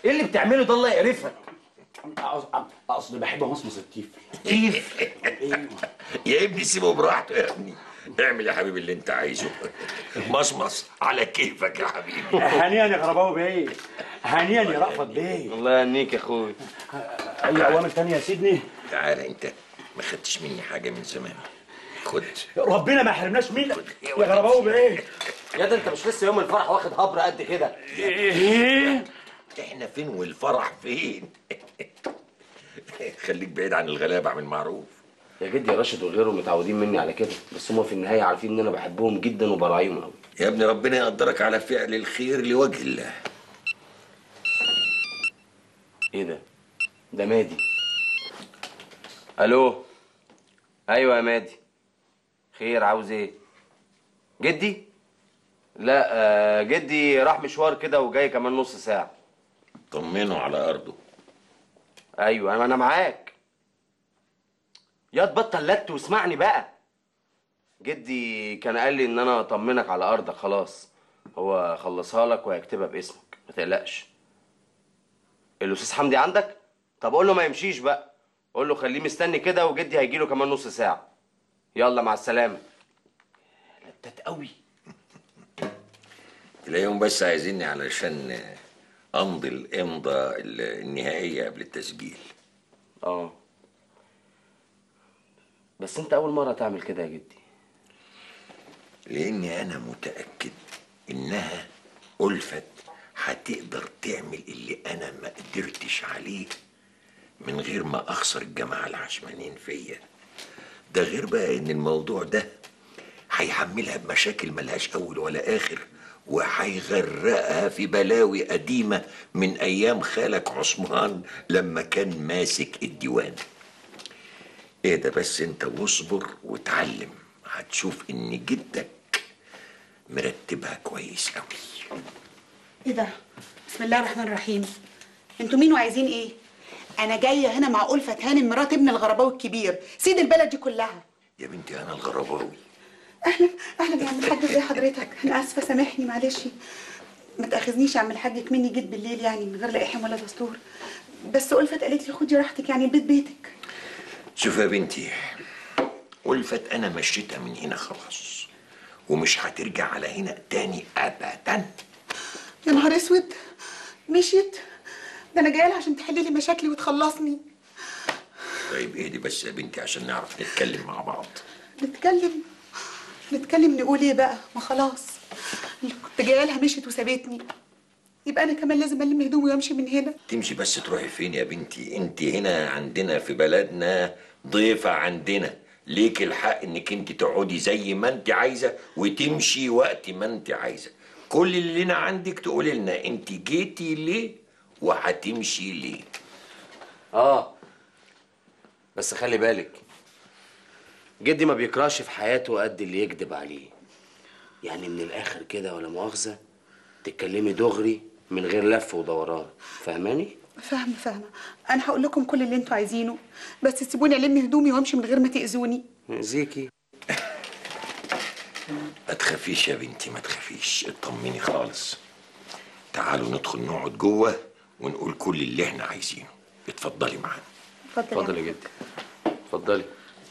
ايه اللي بتعمله ده الله يقرفك اقصد بحب امصمص الكيف كيف يا ابني سيبه براحته يا ابني اعمل يا حبيبي اللي انت عايزه مصمص على كيفك يا حبيبي هنيئا يا غرباوي بيه هنيئا يا رأفت بيه الله يهنيك يا اخوي اي اوامر تانية يا سيدني تعال انت ما خدتش مني حاجه من زمان خد ربنا ما يحرمناش منك يا غرباوي بيه يا ده انت مش لسه يوم الفرح واخد هبر قد كده ايه احنا فين والفرح فين خليك بعيد عن الغلابه اعمل معروف يا جدي يا راشد وغيره متعودين مني على كده بس هما في النهايه عارفين ان انا بحبهم جدا وبراعيهم قوي يا ابني ربنا يقدرك على فعل الخير لوجه الله ايه ده ده مادي الو ايوه يا مادي خير عاوز ايه جدي لا آه جدي راح مشوار كده وجاي كمان نص ساعه طمنه على ارضه ايوه انا أنا معاك يا تبطل لت واسمعني بقى جدي كان قال لي ان انا اطمنك على ارضك خلاص هو خلصها لك وهيكتبها باسمك ما تقلقش الاستاذ حمدي عندك طب قول له ما يمشيش بقى قول له خليه مستني كده وجدي هيجي له كمان نص ساعه يلا مع السلامه لتات قوي تلاقيهم بس عايزيني علشان امضي الامضه النهائيه قبل التسجيل اه بس انت اول مره تعمل كده يا جدي لاني انا متاكد انها الفت هتقدر تعمل اللي انا ما قدرتش عليه من غير ما اخسر الجماعه العشمانين فيا ده غير بقى ان الموضوع ده هيحملها بمشاكل ملهاش اول ولا اخر وهيغرقها في بلاوي قديمه من ايام خالك عثمان لما كان ماسك الديوان ايه ده بس انت واصبر وتعلم هتشوف ان جدك مرتبها كويس قوي ايه ده بسم الله الرحمن الرحيم انتوا مين وعايزين ايه انا جايه هنا مع ألفة هانم مرات ابن الغرباوي الكبير سيد البلد دي كلها يا بنتي انا الغرباوي اهلا اهلا يا عم الحاج ازي حضرتك انا اسفه سامحني معلش ما تاخذنيش يا عم الحاج كمني جيت بالليل يعني من غير لا احم ولا دستور بس ألفة قالت لي خدي راحتك يعني البيت بيتك شوف يا بنتي ألفت انا مشيتها من هنا خلاص ومش هترجع على هنا تاني ابدا يا نهار اسود مشيت ده انا جايه لها عشان تحل لي مشاكلي وتخلصني طيب اهدي بس يا بنتي عشان نعرف نتكلم مع بعض نتكلم نتكلم نقول ايه بقى ما خلاص اللي كنت جايه لها مشيت وسابتني يبقى انا كمان لازم الم هدومي وامشي من هنا تمشي بس تروحي فين يا بنتي انت هنا عندنا في بلدنا ضيفة عندنا ليك الحق انك انت تقعدي زي ما انت عايزة وتمشي وقت ما انت عايزة كل اللي لنا عندك تقولي لنا انت جيتي ليه وهتمشي ليه اه بس خلي بالك جدي ما بيكرهش في حياته قد اللي يكذب عليه يعني من الاخر كده ولا مؤاخذه تتكلمي دغري من غير لف ودوران فاهماني فاهمه فاهمه انا هقول لكم كل اللي انتوا عايزينه بس سيبوني الم هدومي وامشي من غير ما تاذوني زيكي ما تخافيش يا بنتي ما تخافيش اطمني خالص تعالوا ندخل نقعد جوه ونقول كل اللي احنا عايزينه اتفضلي معانا اتفضل اتفضل يا جدي اتفضلي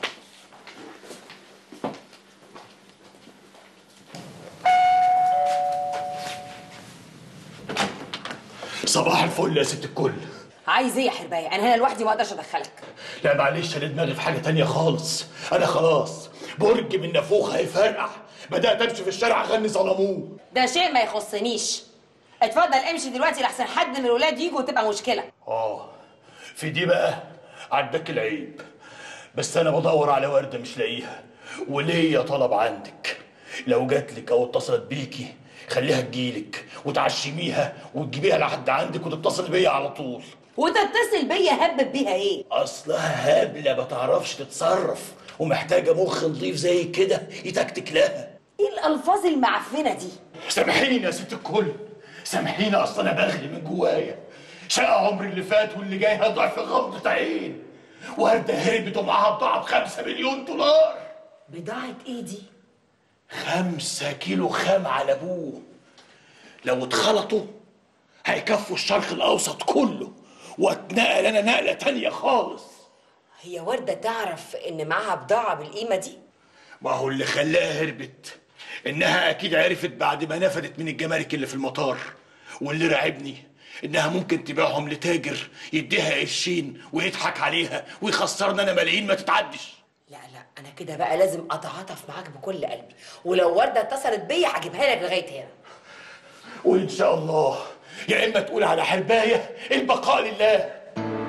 صباح الفل يا ست الكل عايز ايه يا حربايه انا هنا لوحدي ما اقدرش ادخلك لا معلش انا دماغي في حاجه تانية خالص انا خلاص برج من نافوخ هيفرقع بدات امشي في الشارع اغني ظلموه ده شيء ما يخصنيش اتفضل امشي دلوقتي لحسن حد من الولاد يجوا وتبقى مشكله اه في دي بقى عداك العيب بس انا بدور على ورده مش لاقيها وليا طلب عندك لو جاتلك او اتصلت بيكي خليها تجيلك وتعشميها وتجيبيها لحد عندك وتتصل بيا على طول وتتصل بيا هبب بيها ايه اصلها هبله ما تعرفش تتصرف ومحتاجه مخ نضيف زي كده يتكتك لها ايه الالفاظ المعفنه دي سامحيني يا ست الكل سامحيني اصل انا بغلي من جوايا شقى عمري اللي فات واللي جاي هضع في غمضة عين وردة هربت ومعاها بضاعة بخمسة مليون دولار بضاعه ايه دي خمسة كيلو خام على ابوه لو اتخلطوا هيكفوا الشرق الاوسط كله واتنقل انا نقله تانية خالص هي وردة تعرف إن معاها بضاعة بالقيمة دي؟ ما هو اللي خلاها هربت انها اكيد عرفت بعد ما نفدت من الجمارك اللي في المطار واللي رعبني انها ممكن تبيعهم لتاجر يديها قرشين ويضحك عليها ويخسرنا انا ملايين ما تتعدش لا لا أنا كده بقى لازم أتعاطف معاك بكل قلبي ولو وردة اتصلت بيا هجيبها لك لغاية هنا وان شاء الله يا اما تقول على حربايه البقاء لله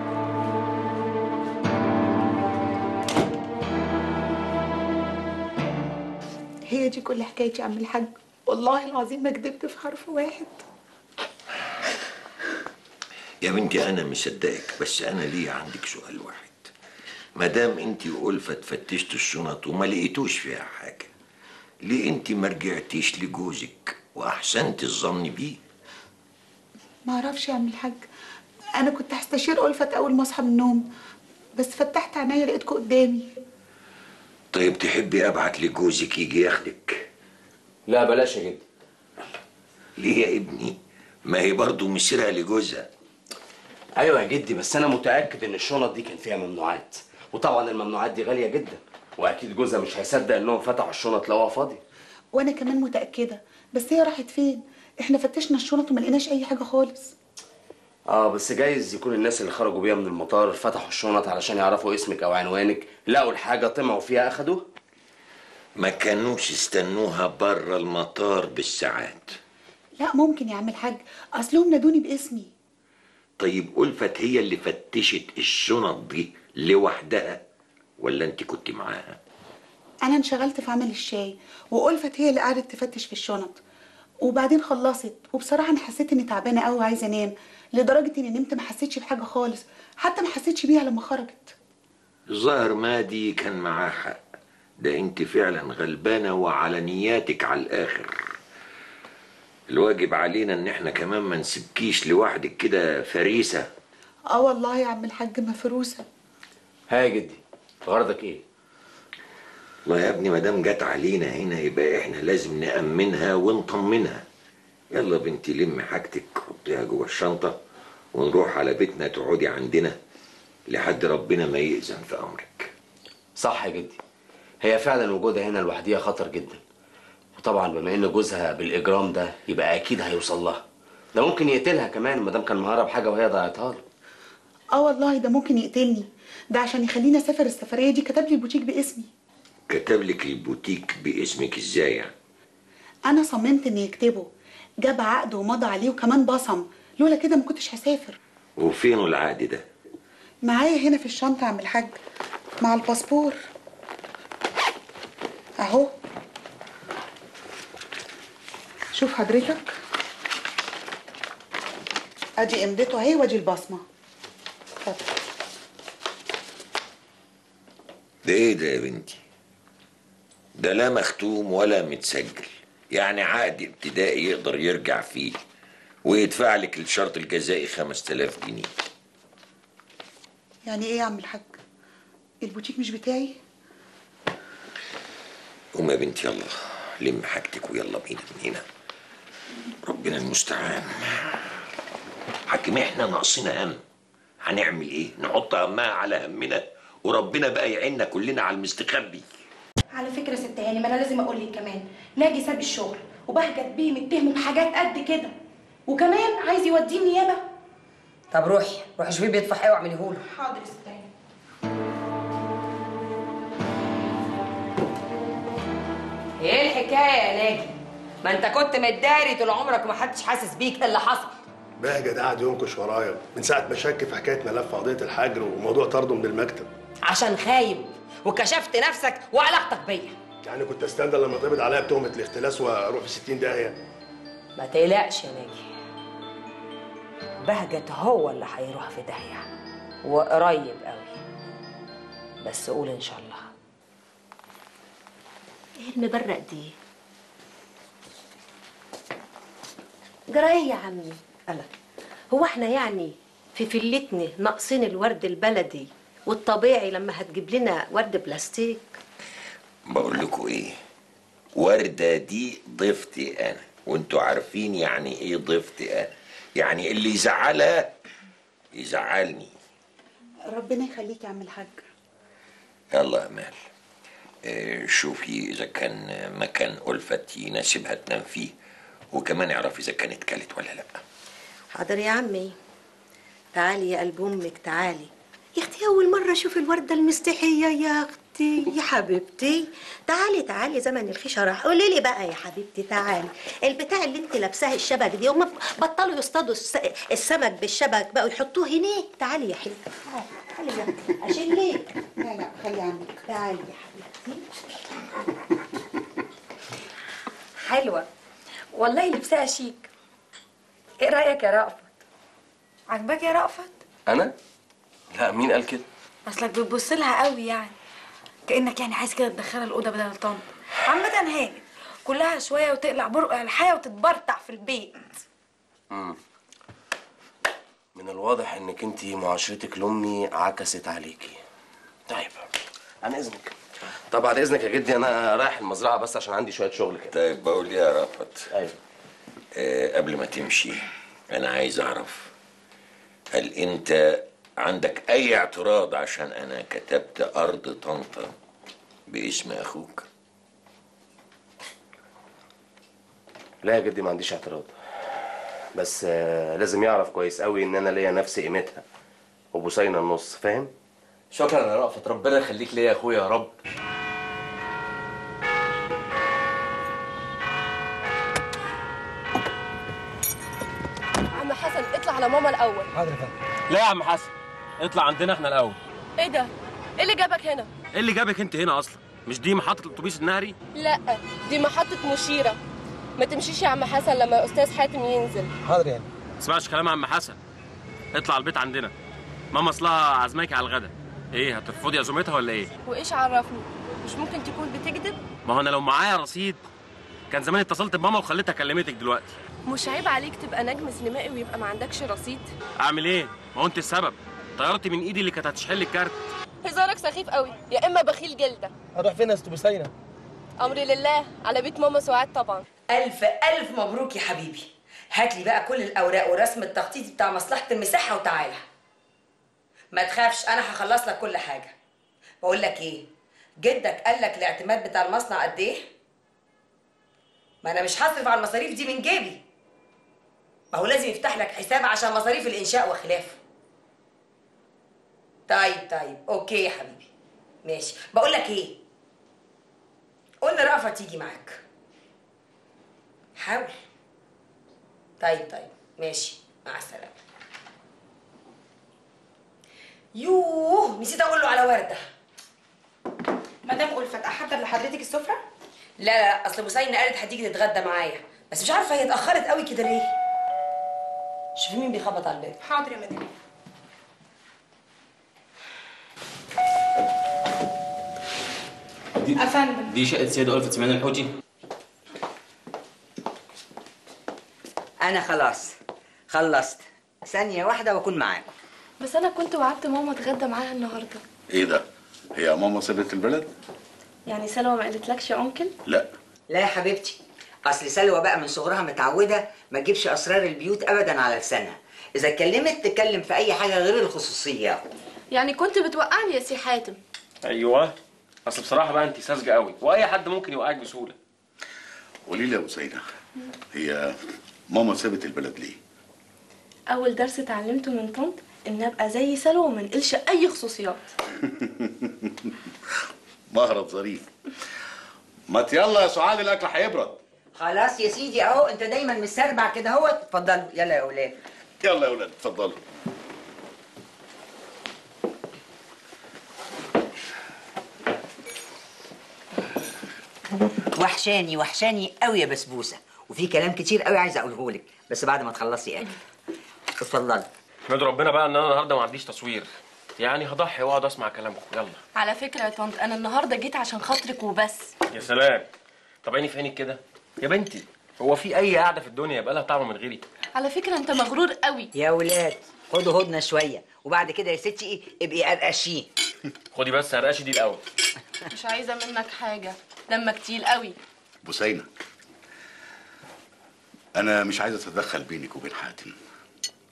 هي دي كل حكايتي يا عم الحاج والله العظيم ما كدبت في حرف واحد يا بنتي انا مصدقك بس انا ليه عندك سؤال واحد ما دام انت وألفت فتشتوا الشنط وما لقيتوش فيها حاجه ليه انت ما رجعتيش لجوزك واحسنت الظن بيه ما اعرفش يا عم الحاج انا كنت هستشير ألفت اول ما اصحى من النوم بس فتحت عينيا لقيتكوا قدامي طيب تحبي ابعت لجوزك يجي ياخدك لا بلاش يا جدي ليه يا ابني ما هي برضه مسيرها لجوزها ايوه يا جدي بس انا متاكد ان الشنط دي كان فيها ممنوعات وطبعا الممنوعات دي غاليه جدا واكيد جوزها مش هيصدق انهم فتحوا الشنط لقوها فاضيه وانا كمان متاكده بس هي راحت فين احنا فتشنا الشنط وما لقيناش اي حاجه خالص اه بس جايز يكون الناس اللي خرجوا بيها من المطار فتحوا الشنط علشان يعرفوا اسمك او عنوانك لقوا الحاجه طمعوا فيها اخدوها ما كانوش استنوها بره المطار بالساعات لا ممكن يا عم الحاج اصلهم نادوني باسمي طيب ألفت هي اللي فتشت الشنط دي لوحدها ولا انت كنت معاها انا انشغلت في عمل الشاي وألفت هي اللي قعدت تفتش في الشنط وبعدين خلصت وبصراحه انا حسيت اني تعبانه قوي وعايزه انام لدرجه اني نمت ما حسيتش بحاجه خالص حتى ما حسيتش بيها لما خرجت الظاهر مادي كان معاه حق ده انت فعلا غلبانة وعلى نياتك على الآخر الواجب علينا ان احنا كمان ما نسيبكيش لوحدك كده فريسة اه والله يا عم الحاج مفروسه ها يا جدي غرضك ايه والله يا ابني ما دام جت علينا هنا يبقى احنا لازم نأمنها ونطمنها يلا بنتي لم حاجتك حطيها جوه الشنطة ونروح على بيتنا تقعدي عندنا لحد ربنا ما يأذن في أمرك صح يا جدي هي فعلا وجودها هنا لوحديها خطر جدا وطبعا بما ان جوزها بالاجرام ده يبقى اكيد هيوصل لها ده ممكن يقتلها كمان ما دام كان مهرب حاجه وهي ضيعتها له اه والله ده ممكن يقتلني ده عشان يخليني اسافر السفريه دي كتب لي البوتيك باسمي كتب لك البوتيك باسمك ازاي يعني انا صممت اني يكتبه جاب عقد ومضى عليه وكمان بصم لولا كده ما كنتش هسافر وفين العقد ده معايا هنا في الشنطه يا عم الحاج مع الباسبور اهو شوف حضرتك ادي امضته اهي وادي البصمه اتفضل ده ايه ده يا بنتي ده لا مختوم ولا متسجل يعني عقد ابتدائي يقدر يرجع فيه ويدفع لك الشرط الجزائي 5000 جنيه يعني ايه يا عم الحاج البوتيك مش بتاعي قوم يا بنتي يلا لم حاجتك ويلا بينا من هنا ربنا المستعان حاكم احنا ناقصنا هم هنعمل ايه نحط همها على همنا وربنا بقى يعيننا كلنا على المستخبي على فكرة ست هاني ما انا لازم اقول لك كمان ناجي ساب الشغل وبهجت بيه متهم بحاجات قد كده وكمان عايز يوديه النيابة طب روحي روحي شوفي بيدفع ايه واعمليه له حاضر يا ست هاني ايه الحكايه يا ناجي ما انت كنت متداري طول عمرك ومحدش حاسس بيك ايه اللي حصل بهجت قاعد ينكش ورايا من ساعة ما شك في حكاية ملف قضية الحجر وموضوع طرده من المكتب عشان خايب وكشفت نفسك وعلاقتك بيا يعني كنت استنى لما تقبض عليا بتهمة الاختلاس واروح في 60 داهية ما تقلقش يا ناجي بهجت هو اللي هيروح في داهيه وقريب قوي بس قول ان شاء الله ايه المبرق دي جرى ايه يا عمي ألا هو احنا يعني في فلتنا ناقصين الورد البلدي والطبيعي لما هتجيب لنا ورد بلاستيك بقول لكم ايه وردة دي ضيفتي انا وانتوا عارفين يعني ايه ضيفتي انا يعني اللي يزعلها يزعلني ربنا يخليك يا عم الحاج يلا يا امال آه، شوفي اذا كان مكان ألفت يناسبها تنام فيه وكمان اعرفي اذا كانت كلت ولا لا حاضر يا عمي تعالي يا قلب امك تعالي يا اختي اول مره اشوف الورده المستحيه يا اختي يا حبيبتي تعالي تعالي زمن الخيشه راح قولي لي بقى يا حبيبتي تعالي البتاع اللي انت لابساه الشبك دي هم بطلوا يصطادوا الس- السمك بالشبك بقوا يحطوه هناك تعالي يا حلوه تعالي يا اختي عشان ليه لا لا خلي عندك تعالي يا حبيبتي حلوة والله لبسها شيك ايه رأيك يا رأفت؟ عجبك يا رأفت؟ انا لا مين قال كده اصلك بتبص لها قوي يعني كأنك يعني عايز كده تدخلها الأوضة بدل طنط عامة هانت كلها شوية وتقلع برقع الحياة وتتبرطع في البيت مم. من الواضح انك انت معاشرتك لامي عكست عليكي طيب عن اذنك طب بعد اذنك يا جدي انا رايح المزرعه بس عشان عندي شويه شغل كده طيب بقول إيه يا رافت ايوه آه قبل ما تمشي انا عايز اعرف هل انت عندك اي اعتراض عشان انا كتبت ارض طنطا باسم اخوك لا يا جدي ما عنديش اعتراض بس آه، لازم يعرف كويس قوي ان انا ليا نفس قيمتها وبوسينا النص فاهم شكرا يا رأفت ربنا يخليك ليا يا اخويا يا رب عم حسن اطلع على ماما الاول حاضر يا فندم لا يا عم حسن اطلع عندنا احنا الاول ايه ده ايه اللي جابك هنا ايه اللي جابك انت هنا اصلا مش دي محطه الاتوبيس النهري لا دي محطة مشيرة ما تمشيش يا عم حسن لما استاذ حاتم ينزل حاضر يعني تسمعش كلام عم حسن اطلع البيت عندنا ماما اصلها عزماكي على الغدا ايه هترفضي عزومتها ولا ايه وايش عرفني مش ممكن تكون بتكذب ما هو انا لو معايا رصيد كان زمان اتصلت بماما وخليتها كلمتك دلوقتي مش عيب عليك تبقى نجم سينمائي ويبقى ما عندكش رصيد اعمل ايه ما هو انت السبب طيرتي من ايدي اللي كانت هتشحن لي الكارت هزارك سخيف قوي يا اما بخيل جلده هروح فين يا ست بوسينه امري لله على بيت ماما سعاد طبعا ألف ألف مبروك يا حبيبي هات لي بقى كل الأوراق ورسم التخطيط بتاع مصلحة المساحة وتعالى ما تخافش أنا هخلص لك كل حاجة بقول لك إيه جدك قال لك الاعتماد بتاع المصنع قد إيه؟ ما أنا مش هصرف على المصاريف دي من جيبي ما هو لازم يفتح لك حساب عشان مصاريف الإنشاء وخلافه طيب طيب أوكي يا حبيبي ماشي بقول لك إيه قلنا رأفة تيجي معاك حاول طيب طيب ماشي مع السلامة يوه نسيت اقول له على ورده مدام ألفت أحضر لحضرتك السفرة؟ لا لا اصل بوسينة قالت هتيجي تتغدى معايا بس مش عارفه هي اتاخرت قوي كده ليه شوفي مين بيخبط على الباب حاضر يا مدام دي أفندم دي شقة سيدة ألفت سمعنا الحوتي انا خلاص خلصت ثانية واحدة واكون معاكم بس انا كنت وعدت ماما اتغدى معاها النهارده ايه ده؟ هي ماما سابت البلد؟ يعني سلوى ما قالتلكش يا انكل لا لا يا حبيبتي اصل سلوى بقى من صغرها متعودة ما تجيبش اسرار البيوت ابدا على لسانها اذا اتكلمت تتكلم في اي حاجة غير الخصوصيات يعني كنت بتوقعني يا سي حاتم ايوه اصل بصراحه بقى انت ساذجه قوي واي حد ممكن يوقعك بسهوله قولي لي يا بوسينة هي ماما سابت البلد ليه؟ اول درس اتعلمته من طنط ان ابقى زي سلوى وما انقلش اي خصوصيات مهرب ظريف ما يلا يا سعاد الاكل هيبرد خلاص يا سيدي اهو انت دايما مسربع كده اهو اتفضلوا يلا يا اولاد يلا يا ولاد اتفضلوا وحشاني وحشاني قوي يا بسبوسة وفي كلام كتير قوي عايزة اقوله لك بس بعد ما تخلصي اكل اتفضلي احمد ربنا بقى ان انا النهارده ما عنديش تصوير يعني هضحي واقعد اسمع كلامكم يلا على فكره يا طنط انا النهارده جيت عشان خاطرك وبس يا سلام طب عيني في عينك كده يا بنتي هو في اي قعده في الدنيا يبقى لها طعم من غيري على فكره انت مغرور قوي يا ولاد خدوا هدنة شوية وبعد كده يا ستي ايه ابقي قرقشيه خدي بس هرقشي دي الاول مش عايزه منك حاجه دمك تقيل قوي بوسينة انا مش عايز اتدخل بينك وبين حاتم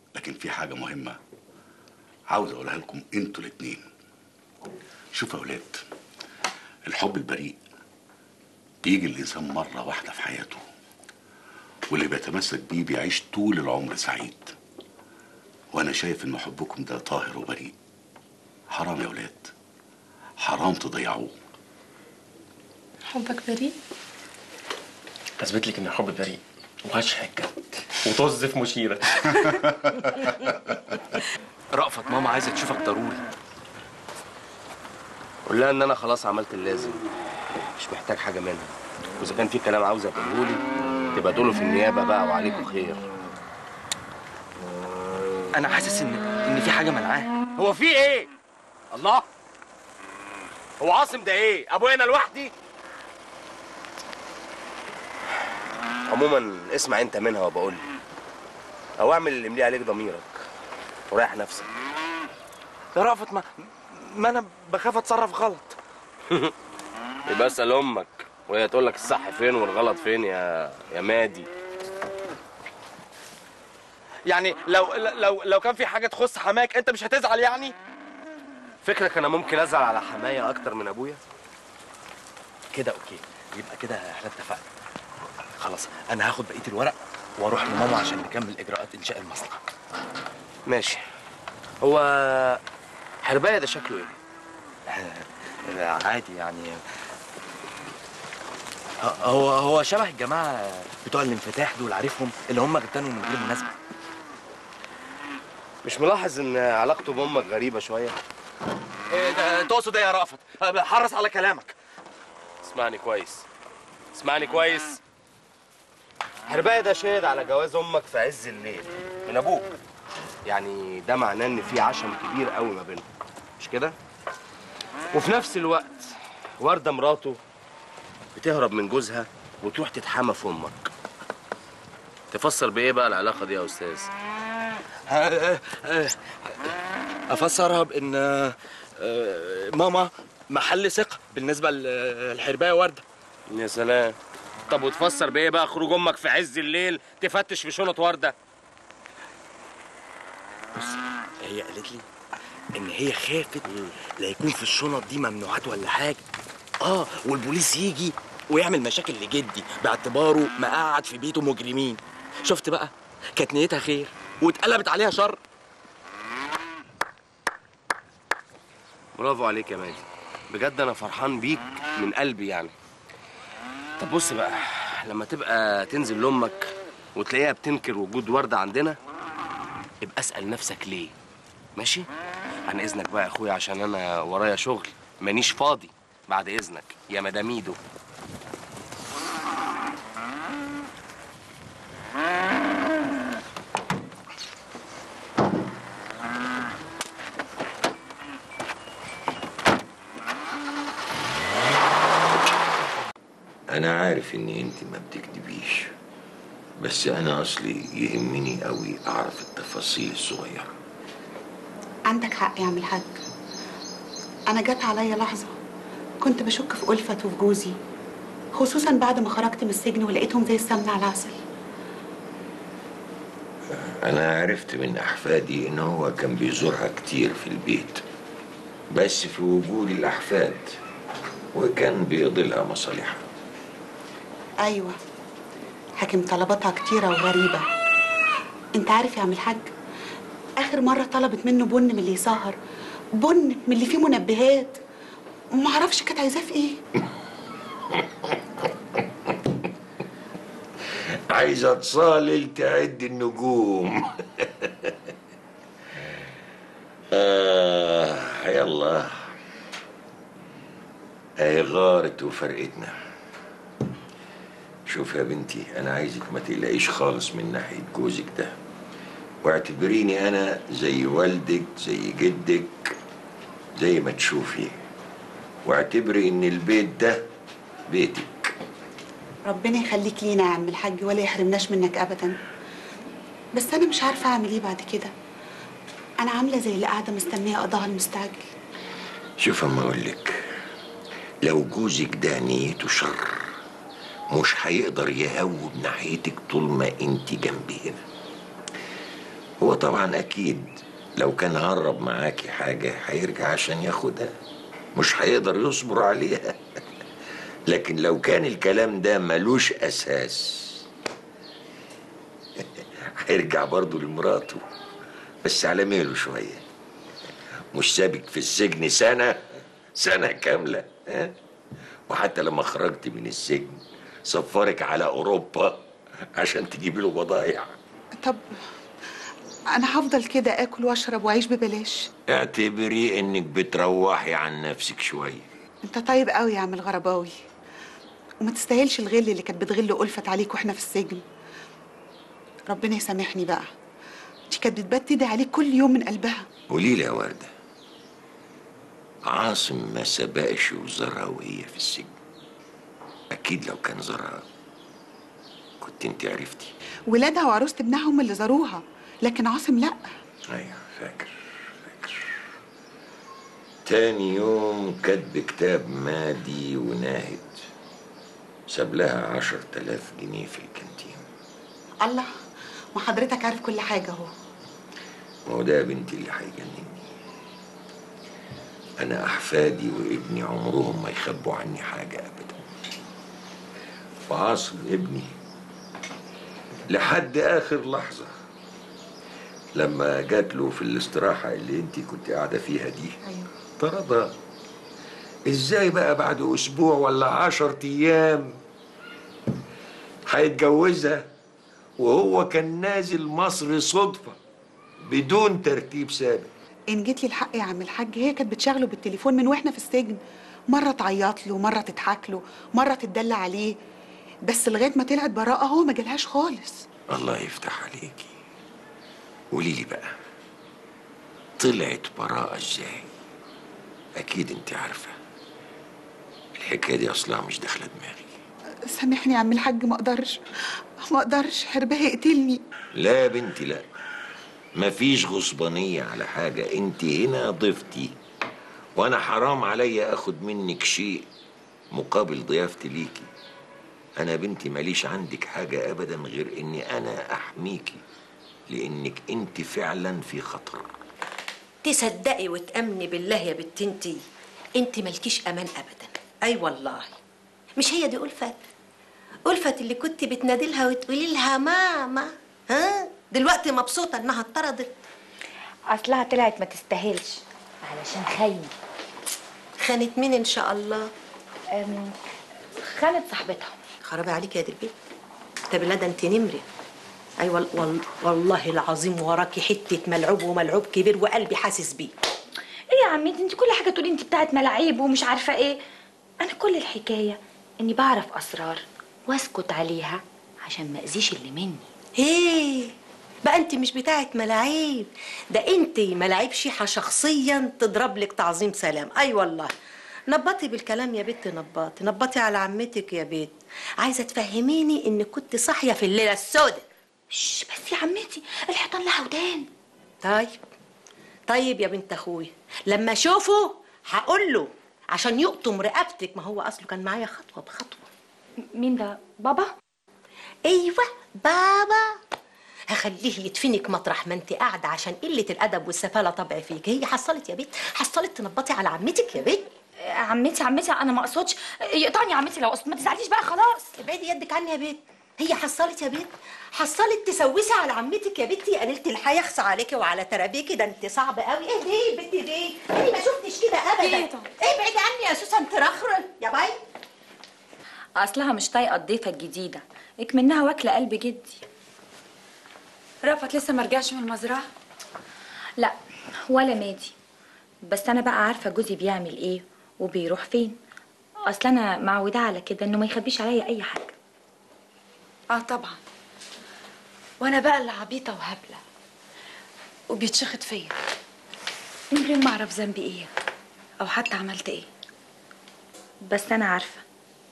لكن في حاجه مهمه عاوز اقولها لكم انتوا الاتنين شوفوا يا اولاد الحب البريء بيجي الانسان مره واحده في حياته واللي بيتمسك بيه بيعيش طول العمر سعيد وانا شايف ان حبكم ده طاهر وبريء حرام يا اولاد حرام تضيعوه حبك بريء اثبت لك ان الحب بريء وهشحك وطز في مشيرة رأفت ماما عايزه تشوفك ضروري قول لها ان انا خلاص عملت اللازم مش محتاج حاجه منها واذا كان في كلام عاوزه تقوله لي تبقى تقوله في النيابه بقى وعليكم خير انا حاسس ان ان في حاجه منعاه هو في ايه الله هو عاصم ده ايه ابويا انا لوحدي عموما اسمع انت منها وبقول لي او اعمل اللي يملي عليك ضميرك وريح نفسك يا رأفت ما ما انا بخاف اتصرف غلط يبقى اسال امك وهي تقول لك الصح فين والغلط فين يا يا مادي يعني لو لو لو كان في حاجه تخص حماك انت مش هتزعل يعني فكرك انا ممكن ازعل على حماية اكتر من ابويا كده اوكي يبقى كده احنا اتفقنا خلاص انا هاخد بقيه الورق واروح لماما عشان نكمل اجراءات انشاء المصنع ماشي هو حرباية ده شكله ايه عادي يعني هو هو شبه الجماعه بتوع الانفتاح دول عارفهم اللي هم جبتانهم من غير مناسبه مش ملاحظ ان علاقته بامك غريبه شويه إيه ده تقصد ايه يا رأفت حرص على كلامك اسمعني كويس اسمعني كويس حرباية ده شاهد على جواز امك في عز الليل من ابوك يعني ده معناه ان في عشم كبير قوي ما بينهم مش كده وفي نفس الوقت ورده مراته بتهرب من جوزها وتروح تتحمى في امك تفسر بايه بقى العلاقه دي يا استاذ افسرها بان آه، آه، ماما محل ثقه بالنسبه للحربايه ورده يا سلام طب وتفسر بايه بقى خروج امك في عز الليل تفتش في شنط ورده بص هي قالت لي ان هي خافت لا يكون في الشنط دي ممنوعات ولا حاجه اه والبوليس يجي ويعمل مشاكل لجدي باعتباره مقعد في بيته مجرمين شفت بقى كانت نيتها خير واتقلبت عليها شر برافو عليك يا مادي بجد انا فرحان بيك من قلبي يعني طب بص بقى لما تبقى تنزل لامك وتلاقيها بتنكر وجود ورده عندنا ابقى اسال نفسك ليه ماشي عن اذنك بقى يا اخويا عشان انا ورايا شغل مانيش فاضي بعد اذنك يا مداميدو انا عارف ان انت ما بتكذبيش بس انا اصلي يهمني قوي اعرف التفاصيل الصغيره عندك حق يا عم الحاج انا جت عليا لحظه كنت بشك في ألفت وفي جوزي خصوصا بعد ما خرجت من السجن ولقيتهم زي السمنه على العسل انا عرفت من احفادي ان هو كان بيزورها كتير في البيت بس في وجود الاحفاد وكان بيقضي لها مصالحها ايوه حاكم طلباتها كتيره وغريبه انت عارف يا عم الحاج اخر مره طلبت منه بن من اللي يسهر بن من اللي فيه منبهات ما اعرفش كانت عايزاه في ايه عايزه تصالل تعد النجوم آه يلا اهي غارت وفرقتنا شوف يا بنتي انا عايزك ما تقلقيش خالص من ناحيه جوزك ده واعتبريني انا زي والدك زي جدك زي ما تشوفي واعتبري ان البيت ده بيتك ربنا يخليك لينا يا عم الحاج ولا يحرمناش منك ابدا بس انا مش عارفه اعمل ايه بعد كده انا عامله زي اللي قاعده مستنيه قضاها المستعجل شوف اما اقول لك لو جوزك ده نيته شر مش هيقدر يهوب ناحيتك طول ما انت جنبي هنا هو طبعا اكيد لو كان هرب معاكي حاجة هيرجع عشان ياخدها مش هيقدر يصبر عليها لكن لو كان الكلام ده ملوش اساس هيرجع برضه لمراته بس على ميله شوية مش سابك في السجن سنة سنة كاملة ها؟ وحتى لما خرجت من السجن سفرك على أوروبا عشان تجيبي له بضايع طب انا هفضل كده اكل واشرب واعيش ببلاش اعتبري انك بتروحي عن نفسك شوية انت طيب قوي يا عم الغرباوي وما تستاهلش الغل اللي كانت بتغل ألفت عليك واحنا في السجن ربنا يسامحني بقى دي كانت بتبات تدعي عليك كل يوم من قلبها قولي لي يا وردة عاصم ما سبقش وزارها وهي في السجن أكيد لو كان زارها كنت انت عرفتي ولادها وعروسة ابنها هم اللي زاروها لكن عاصم لا أيوة فاكر فاكر تاني يوم كاتب كتاب مادي وناهد ساب لها عشر تلاف جنيه في الكانتين الله وحضرتك عارف كل حاجة اهو ما هو ده يا بنتي اللي هيجنني أنا أحفادي وابني عمرهم ما يخبوا عني حاجة أبدا وعاصم ابني لحد آخر لحظة لما جات له في الاستراحة اللي انت كنت قاعدة فيها دي ايوه طردها ازاي بقى بعد اسبوع ولا عشر ايام هيتجوزها وهو كان نازل مصر صدفة بدون ترتيب سابق ان جيت لي الحق يا عم الحاج هي كانت بتشغله بالتليفون من واحنا في السجن مرة تعيط له مرة تضحك له مرة تدلع عليه بس لغاية ما طلعت براءة هو ما جالهاش خالص الله يفتح عليكي قولي لي بقى طلعت براءة ازاي اكيد انت عارفة الحكاية دي اصلها مش داخلة دماغي سامحني يا عم الحاج ما اقدرش ما اقدرش حربها يقتلني لا يا بنتي لا مفيش غصبانية على حاجة انت هنا ضيفتي وانا حرام عليا اخد منك شيء مقابل ضيافتي ليكي انا بنتي ماليش عندك حاجة ابدا غير اني انا احميكي لانك انت فعلا في خطر تصدقي وتأمني بالله يا بنت انتي انت مالكيش امان ابدا اي والله مش هي دي ألفت ألفت اللي كنت بتنادي لها وتقولي لها ماما ها دلوقتي مبسوطه انها اتطردت اصلها طلعت ما تستاهلش علشان خاينه خانت مين ان شاء الله أم، خانت صاحبتها خرابي عليك يا دي البيت طب لا ده انت نمري اي وال... وال... والله العظيم وراكي حته ملعوب وملعوب كبير وقلبي حاسس بيه ايه يا عمتي انت كل حاجه تقولي انت بتاعت ملاعيب ومش عارفه ايه انا كل الحكايه اني بعرف اسرار واسكت عليها عشان ما اذيش اللي مني ايه بقى انت مش بتاعت ملاعيب ده انت ملاعيب شيحه شخصيا تضرب لك تعظيم سلام اي والله نبطي بالكلام يا بت نبطي نبطي على عمتك يا بت عايزه تفهميني ان كنت صاحيه في الليله السوداء شش بس يا عمتي الحيطان لها ودان طيب طيب يا بنت اخويا لما اشوفه هقول له عشان يقطم رقبتك ما هو اصله كان معايا خطوه بخطوه مين ده بابا ايوه بابا هخليه يدفنك مطرح ما انت قاعده عشان قله الادب والسفاله طبع فيك هي حصلت يا بنت حصلت تنبطي على عمتك يا بنت عمتي عمتي انا ما اقصدش يقطعني يا عمتي لو قصد ما تزعليش بقى خلاص ابعدي يدك عني يا بنت هي حصلت يا بنت حصلت تسوسي على عمتك يا بنتي يا قليله الحياه يخص عليكي وعلى ترابيكي ده انت صعب قوي ايه دي بنت دي انا ما شفتش كده ابدا ايه طب؟ ابعدي عني يا سوسن ترخرن يا باي اصلها مش طايقه الضيفه الجديده اكمنها واكله قلب جدي رأفت لسه ما رجعش من المزرعة لا ولا مادي بس انا بقى عارفه جوزي بيعمل ايه وبيروح فين اصل انا معوده على كده انه ما يخبيش عليا اي حاجه اه طبعا وانا بقى اللي عبيطة وهبلة وبيتشخط فيا من غير ما اعرف ذنبي ايه او حتى عملت ايه بس انا عارفه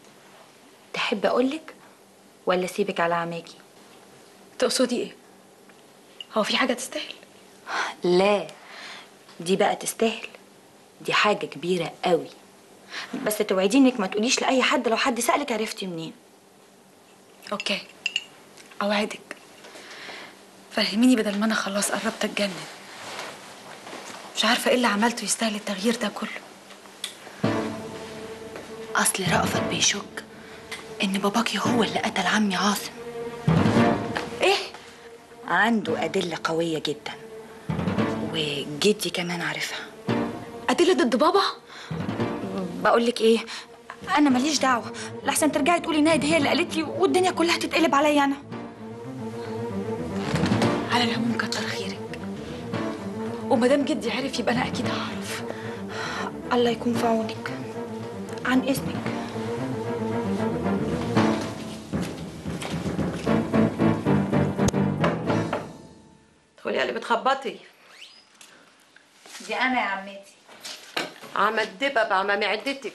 تحب اقولك ولا اسيبك على عماكي تقصدي ايه هو في حاجة تستاهل لا دي بقى تستاهل دي حاجه كبيره قوي بس توعديني انك ما تقوليش لاي حد لو حد سالك عرفتي منين اوكي اوعدك فهميني بدل ما انا خلاص قربت اتجنن مش عارفه ايه اللي عملته يستاهل التغيير ده كله اصل رأفت بيشك ان باباكي هو اللي قتل عمي عاصم ايه عنده ادله قويه جدا وجدي كمان عارفها ادله ضد بابا بقول لك ايه انا ماليش دعوه لحسن ترجعي تقولي نايد هي اللي قالت لي والدنيا كلها تتقلب عليا انا على العموم كتر خيرك ومادام جدي عرف يبقى انا اكيد هعرف الله يكون في عونك عن اذنك ادخلي يا اللي بتخبطي دي انا يا عمتي عم الدبب عم معدتك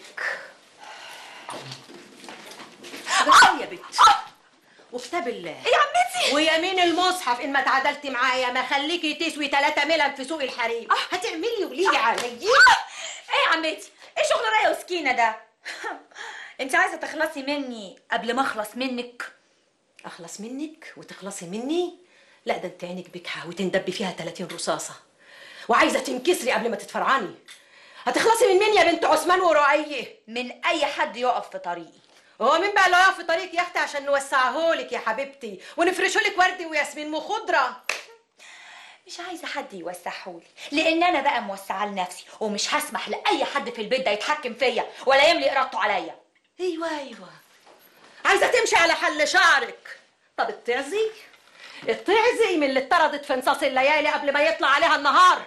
ده يا بنت وكتاب الله ايه يا عمتي ويمين المصحف ان ما تعادلتي معايا ما خليكي تسوي ثلاثة ملم في سوق الحريم هتعملي وليلي عليا ايه يا عمتي ايه شغل رايه وسكينه ده انت عايزه تخلصي مني قبل ما اخلص منك اخلص منك وتخلصي مني لا ده انت عينك بكحه وتندبي فيها 30 رصاصه وعايزه تنكسري قبل ما تتفرعني هتخلصي من مين يا بنت عثمان ورعيه من اي حد يقف في طريقي هو مين بقى اللي هيقف في طريقك يا اختي عشان نوسعهولك يا حبيبتي ونفرشهولك وردي وياسمين وخضره مش عايزه حد يوسعهولي لان انا بقى موسعه لنفسي ومش هسمح لاي حد في البيت ده يتحكم فيا ولا يملي ارادته عليا ايوه ايوه عايزه تمشي على حل شعرك طب اتعزي اتعزي من اللي اتطردت في نصاص الليالي قبل ما يطلع عليها النهار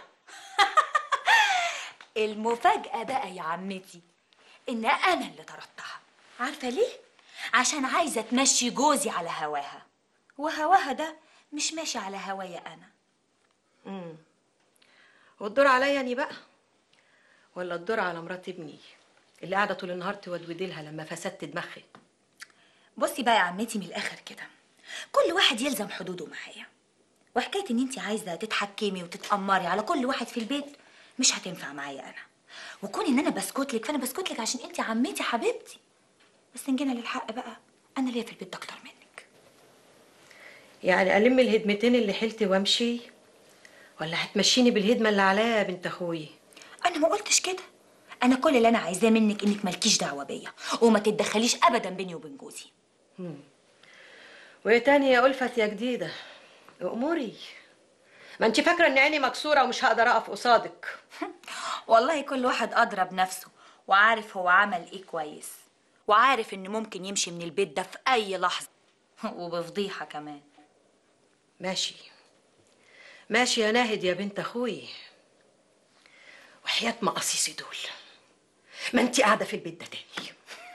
المفاجاه بقى يا عمتي ان انا اللي طردتها عارفه ليه عشان عايزه تمشي جوزي على هواها وهواها ده مش ماشي على هوايا انا امم والدور عليا اني بقى ولا الدور على مرات ابني اللي قاعده طول النهار تودودي لها لما فسدت دماغي بصي بقى يا عمتي من الاخر كده كل واحد يلزم حدوده معايا وحكايه ان انت عايزه تتحكمي وتتامري على كل واحد في البيت مش هتنفع معايا انا وكون ان انا بسكت لك فانا بسكت لك عشان انت عمتي حبيبتي بس ان جينا للحق بقى انا ليا في البيت ده اكتر منك يعني الم الهدمتين اللي حلتي وامشي ولا هتمشيني بالهدمه اللي عليا يا بنت اخوي انا ما قلتش كده انا كل اللي انا عايزاه منك انك مالكيش دعوه بيا وما تتدخليش ابدا بيني وبين جوزي مم. وايه تاني يا ألفت يا جديدة أموري ما انت فاكرة ان عيني مكسورة ومش هقدر اقف قصادك والله كل واحد ادرى بنفسه وعارف هو عمل ايه كويس وعارف ان ممكن يمشي من البيت ده في اي لحظه وبفضيحه كمان ماشي ماشي يا ناهد يا بنت اخوي وحياة مقاصيصي دول ما انت قاعدة في البيت ده تاني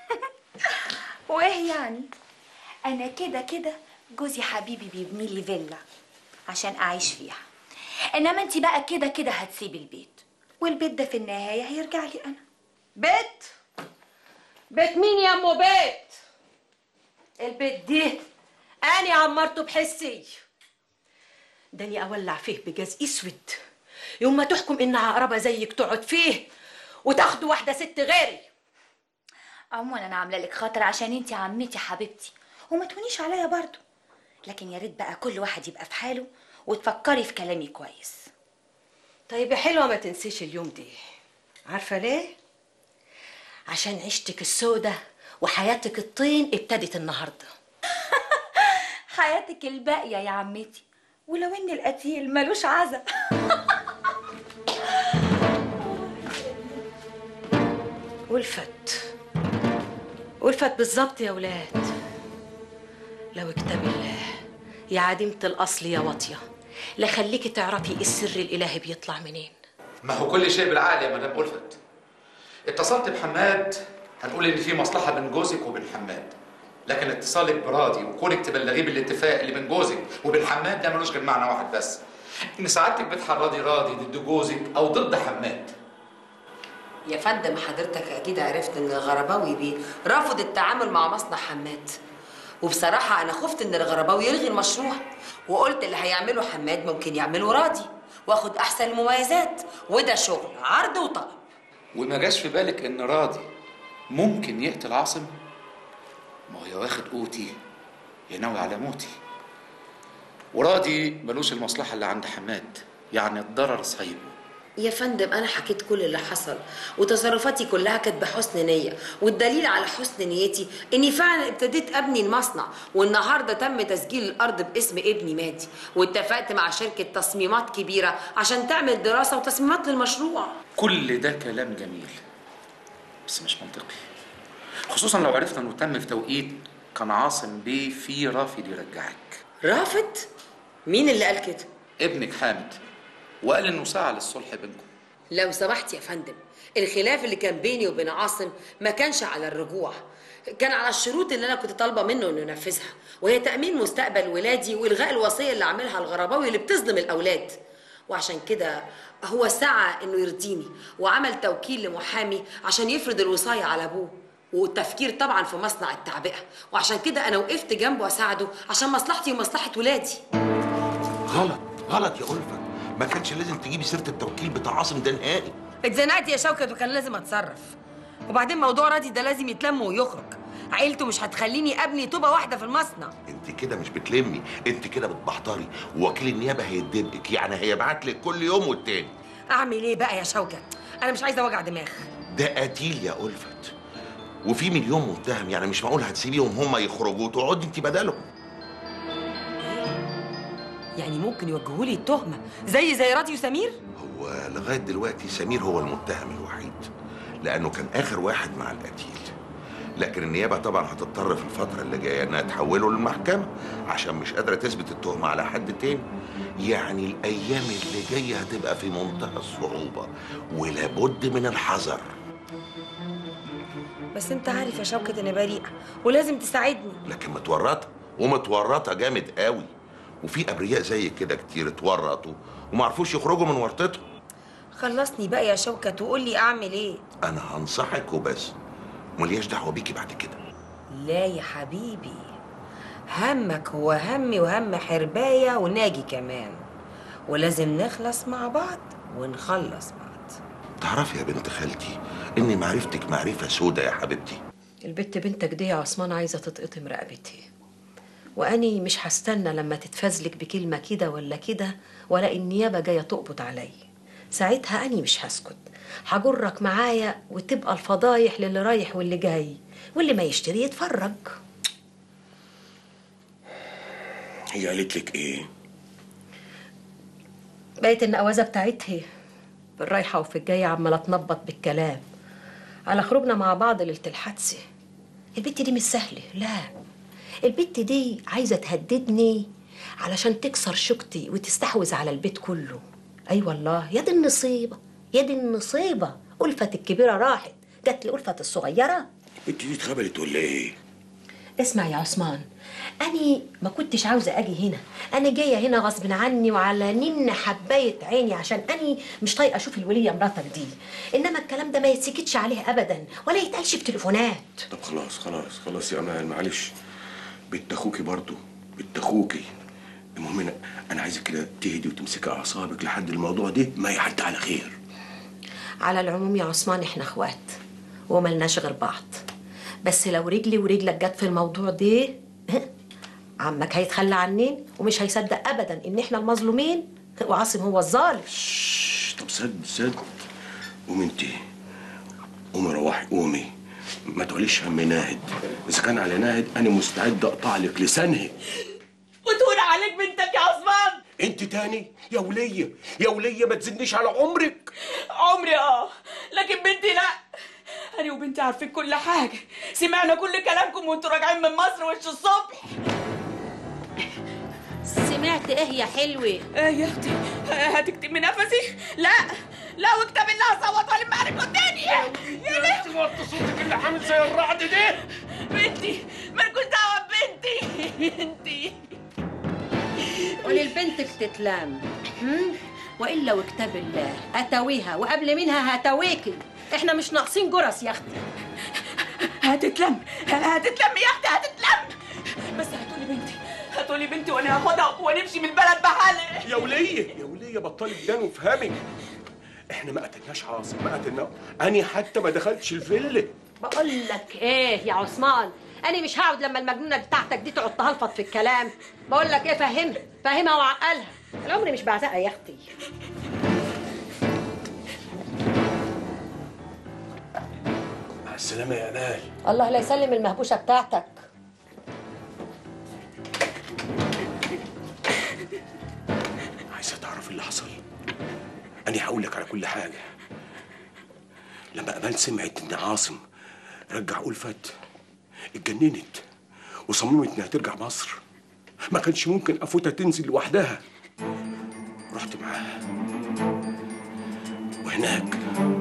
وايه يعني انا كده كده جوزي حبيبي بيبني لي فيلا عشان اعيش فيها انما انت بقى كده كده هتسيبي البيت والبيت ده في النهايه هيرجع لي انا بيت بيت مين يا ام بيت البيت دي انا عمرته بحسي داني اولع فيه بجاز اسود يوم ما تحكم ان عقربه زيك تقعد فيه وتاخدوا واحده ست غيري عموما انا عامله لك خاطر عشان انت عمتي حبيبتي وما تهونيش عليا برضو لكن يا ريت بقى كل واحد يبقى في حاله وتفكري في كلامي كويس طيب يا حلوه ما تنسيش اليوم دي عارفه ليه عشان عيشتك السودة وحياتك الطين ابتدت النهارده حياتك الباقيه يا عمتي ولو ان القتيل ملوش عزا ولفت ولفت بالظبط يا ولاد لو كتاب الله يا عديمة الأصل يا واطية لا خليكي تعرفي السر الإلهي بيطلع منين ما هو كل شيء بالعقل يا مدام ألفت اتصلت بحماد هنقول ان في مصلحه بين جوزك وبين حماد لكن اتصالك براضي وكونك تبلغيه بالاتفاق اللي بين جوزك وبين حماد ده ملوش غير معنى واحد بس ان سعادتك بتحرضي راضي ضد جوزك او ضد حماد يا فندم حضرتك اكيد عرفت ان الغرباوي بيه رفض التعامل مع مصنع حماد وبصراحة أنا خفت إن الغرباوي يلغي المشروع وقلت اللي هيعمله حماد ممكن يعمله راضي واخد أحسن المميزات وده شغل عرض وطلب وما جاش في بالك ان راضي ممكن يقتل عاصم ما هو يا واخد قوتي يا ناوي على موتي وراضي ملوش المصلحه اللي عند حماد يعني الضرر صعيب يا فندم انا حكيت كل اللي حصل وتصرفاتي كلها كانت بحسن نيه والدليل على حسن نيتي اني فعلا ابتديت ابني المصنع والنهارده تم تسجيل الارض باسم ابني مادي واتفقت مع شركه تصميمات كبيره عشان تعمل دراسه وتصميمات للمشروع كل ده كلام جميل بس مش منطقي خصوصا لو عرفنا انه تم في توقيت كان عاصم بيه في رافض يرجعك رافض مين اللي قال كده ابنك حامد وقال انه سعى للصلح بينكم لو سمحت يا فندم الخلاف اللي كان بيني وبين عاصم ما كانش على الرجوع كان على الشروط اللي انا كنت طالبه منه انه ينفذها وهي تامين مستقبل ولادي والغاء الوصيه اللي عاملها الغرباوي اللي بتظلم الاولاد وعشان كده هو سعى انه يرضيني وعمل توكيل لمحامي عشان يفرض الوصايه على ابوه والتفكير طبعا في مصنع التعبئه وعشان كده انا وقفت جنبه واساعده عشان مصلحتي ومصلحه ولادي غلط غلط يا ألفت ما كانش لازم تجيبي سيرة التوكيل بتاع عاصم ده نهائي اتزنقت يا شوكت وكان لازم اتصرف وبعدين موضوع راضي ده لازم يتلم ويخرج عيلته مش هتخليني ابني طوبه واحده في المصنع انت كده مش بتلمي انت كده بتبحتري ووكيل النيابة هيدبك يعني هيبعت لك كل يوم والتاني اعمل ايه بقى يا شوكت انا مش عايزه وجع دماغ ده قتيل يا ألفت وفي مليون متهم يعني مش معقول هتسيبيهم هم يخرجوا وتقعدي انت بدلهم يعني ممكن يوجهوا لي التهمه زي زي راضي وسمير ولغايه دلوقتي سمير هو المتهم الوحيد لانه كان اخر واحد مع القتيل لكن النيابه طبعا هتضطر في الفتره اللي جايه انها تحوله للمحكمه عشان مش قادره تثبت التهمه على حد تاني يعني الايام اللي جايه هتبقى في منتهى الصعوبه ولابد من الحذر بس انت عارف يا شوكت اني بريئه ولازم تساعدني لكن متورطه ومتورطه جامد قوي وفي ابرياء زي كده كتير اتورطوا ومعرفوش يخرجوا من ورطتهم خلصني بقى يا شوكت وقول لي اعمل ايه انا هنصحك وبس ملياش دعوه بيكي بعد كده لا يا حبيبي همك هو همي وهم حرباية وناجي كمان ولازم نخلص مع بعض ونخلص بعض تعرفي يا بنت خالتي ان معرفتك معرفه سودة يا حبيبتي البت بنتك دي يا عثمان عايزه تتقطم رقبتي واني مش هستنى لما تتفزلك بكلمه كده ولا كده ولا النيابه جايه تقبض عليا ساعتها اني مش هسكت هجرك معايا وتبقى الفضايح للي رايح واللي جاي واللي ما يشتري يتفرج هي قالت لك ايه بقيت النقوازه بتاعتها في الرايحه وفي الجايه عماله تنبط بالكلام على خروجنا مع بعض ليله الحادثه البت دي مش سهله لا البت دي عايزه تهددني علشان تكسر شوكتي وتستحوذ على البيت كله اي أيوة والله يا دي النصيبه يا دي النصيبه ألفت الكبيره راحت جت لي ألفت الصغيره البنت دي اتخبلت ولا ايه اسمع يا عثمان أنا ما كنتش عاوزة أجي هنا أنا جاية هنا غصب عني وعلى نن حباية عيني عشان أنا مش طايقة أشوف الولية مراتك دي إنما الكلام ده ما يتسكتش عليه أبدا ولا يتقالش في تليفونات طب خلاص خلاص خلاص يا امان معلش بنت اخوكي برضه بنت اخوكي المهم انا انا عايزك كده تهدي وتمسكي اعصابك لحد الموضوع ده ما يعدي على خير على العموم يا عثمان إحنا إخوات وملناش غير بعض بس لو رجلي ورجلك جت في الموضوع ده عمك هيتخلى عنين ومش هيصدق ابدا ان احنا المظلومين وعاصم هو الظالم طب سد سد قومي انت قومي روحي قومي ما تقوليش هم ناهد اذا كان على ناهد انا مستعد اقطع لك لسانها وتقول عليك بنتك يا عثمان انت تاني يا وليه يا وليه ما تزنيش على عمرك عمري اه لكن بنتي لا انا وبنتي عارفين كل حاجه سمعنا كل كلامكم وانتوا راجعين من مصر وش الصبح سمعت ايه يا حلوه ايه يا اختي هتكتمي نفسي لا لا واكتب الله صوت ولا معرفه تاني يا لهوي وطي صوتك اللي عامل زي الرعد ده بنتي مالكوش دعوه ببنتي بنتي قولي لبنتك تتلام هم؟ والا وكتاب الله اتويها وقبل منها هتويكي احنا مش ناقصين جرس يا اختي هتتلم هتتلم يا اختي هتتلم بس هاتولي بنتي هاتولي بنتي وانا هاخدها ونمشي من البلد بحالي يا وليه يا وليه بطلي بدان وافهمي احنا ما قتلناش عاصم ما قتلناه انا حتى ما دخلتش الفيلا بقول لك ايه يا عثمان انا مش هقعد لما المجنونه بتاعتك دي تقعد تهلفط في الكلام بقول لك ايه فهمها فهمها وعقلها العمر مش بعزقها يا اختي مع السلامه يا امال الله لا يسلم المهبوشه بتاعتك عايزه تعرف اللي حصل انا هقول لك على كل حاجه لما امال سمعت ان عاصم رجع ألفت اتجننت وصممت انها ترجع مصر ما كانش ممكن افوتها تنزل لوحدها رحت معاها وهناك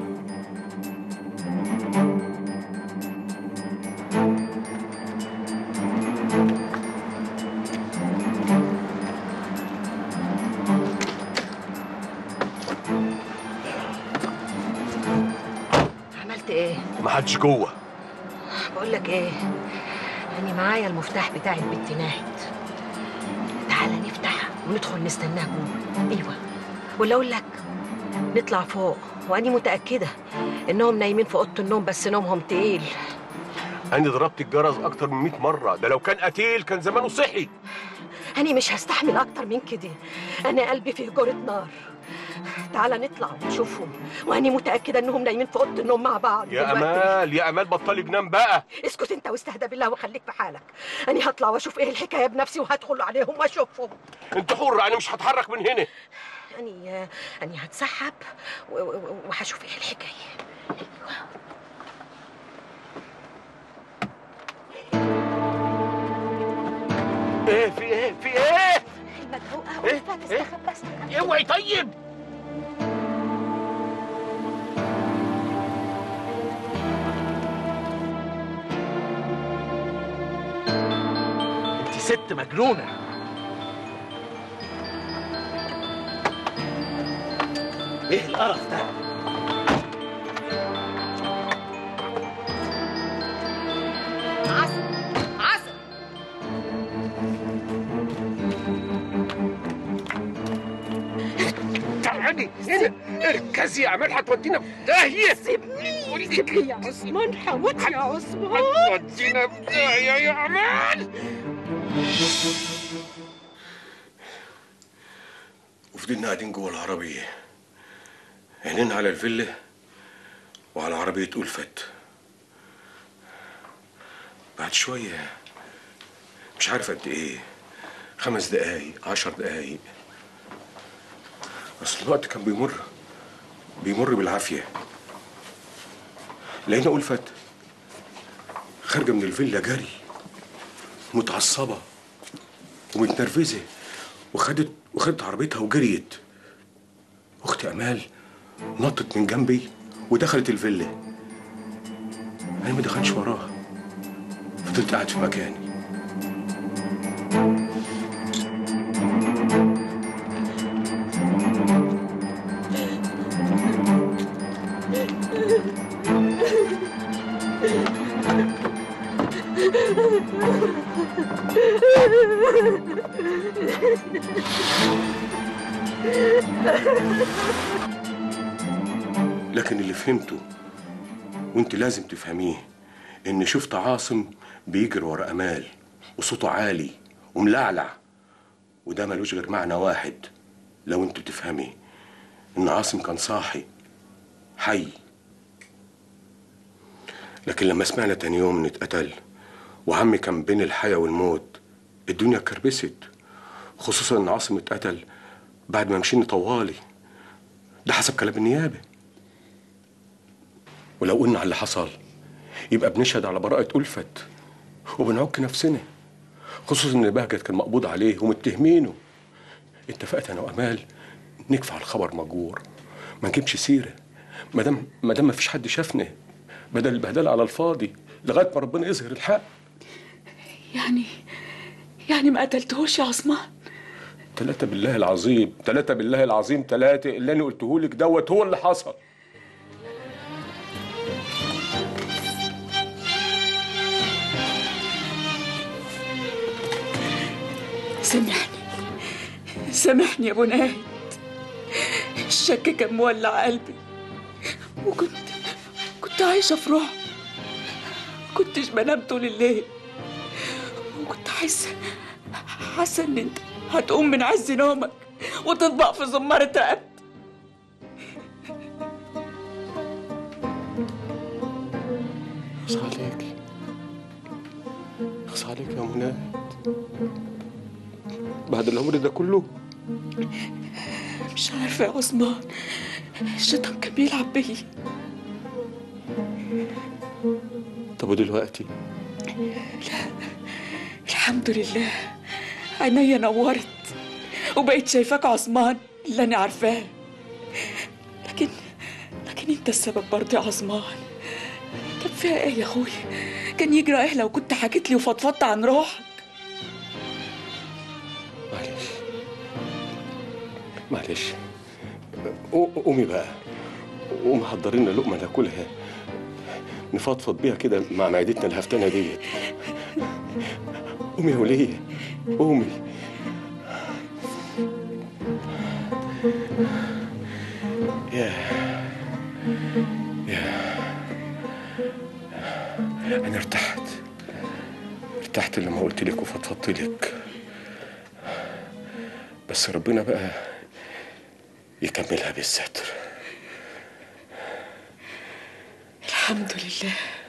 عملت ايه ما حدش جوه بقول لك ايه انا معايا المفتاح بتاع البت ناهد تعالى نفتح وندخل نستناه جوه ايوه ولا اقول لك نطلع فوق واني متاكده انهم نايمين في اوضه النوم بس نومهم تقيل انا ضربت الجرس اكتر من 100 مره ده لو كان قتيل كان زمانه صحي أنا مش هستحمل أكتر من كده أنا قلبي فيه جرة نار تعالى نطلع ونشوفهم وأنا متأكدة إنهم نايمين في أوضة النوم مع بعض يا دلوقتي. امال يا امال بطلي جنان بقى اسكت أنت واستهدى بالله وخليك في حالك أنا هطلع وأشوف إيه الحكاية بنفسي وهدخل عليهم وأشوفهم انت حر انا مش هتحرك من هنا أنا أنا هتسحب و- و- و- وهشوف إيه الحكاية ايه في ايه في ايه المدعوقة إيه؟ والفات إيه؟ استخبى استخبى اوعي طيب انت ست مجنونه ايه القرف ده عسل عسل تعالي هنا اركزي يا امال هتودينا في داهيه سيبني سيبني يا عثمان هموت يا عثمان هتودينا في داهيه يا امال وفضلنا قاعدين جوه العربيه عينينا على الفيلا وعلى عربيه ألفت بعد شويه مش عارف قد ايه خمس دقايق عشر دقايق اصل الوقت كان بيمر بيمر بالعافيه لقينا ألفت خارجه من الفيلا جري متعصبه ومتنرفزه وخدت وخدت عربيتها وجريت اختي امال نطت من جنبي ودخلت الفيلا انا ما دخلتش وراها فضلت قاعد في مكاني لكن اللي فهمته وانت لازم تفهميه ان شفت عاصم بيجري ورا امال وصوته عالي وملعلع وده ملوش غير معنى واحد لو انت تفهمي ان عاصم كان صاحي حي لكن لما سمعنا تاني يوم انه اتقتل وعمي كان بين الحياة والموت الدنيا كربست خصوصا ان عاصم اتقتل بعد ما مشينا طوالي ده حسب كلام النيابه ولو قلنا على اللي حصل يبقى بنشهد على براءة ألفت وبنعك نفسنا خصوصا ان بهجت كان مقبوض عليه ومتهمينه اتفقت انا وامال نكفي على الخبر مجور ما نجيبش سيره ما دام ما دام ما فيش حد شافنا بدل البهدله على الفاضي لغايه ما ربنا يظهر الحق يعني يعني ما قتلتهوش يا عثمان ثلاثة بالله العظيم ثلاثة بالله العظيم ثلاثة اللي أنا قلته لك دوت هو اللي حصل سامحني سامحني يا ابو ناهد الشك كان مولع قلبي وكنت كنت عايشه في رعب كنتش بنام طول الليل كنت حاسه حاسه ان انت هتقوم من عز نومك وتطبق في زمارة رقبتي اخص عليك اخص عليك يا مناد بعد العمر ده كله مش عارفه يا عثمان الشيطان كان بيلعب بيا طب ودلوقتي الحمد لله عينيا نورت وبقيت شايفاك عثمان اللي انا عارفاه لكن لكن انت السبب برضه يا عثمان طب فيها ايه يا اخويا كان يجرى ايه لو كنت حكيت لي وفضفضت عن روحك معلش معلش قو- قومي بقى قومي حضري لنا لقمه ناكلها نفضفض بيها كده مع معدتنا الهفتانه ديت قومي يا وليه قومي يا يا انا ارتحت ارتحت لما قلت لك وفضفضت لك بس ربنا بقى يكملها بالستر الحمد لله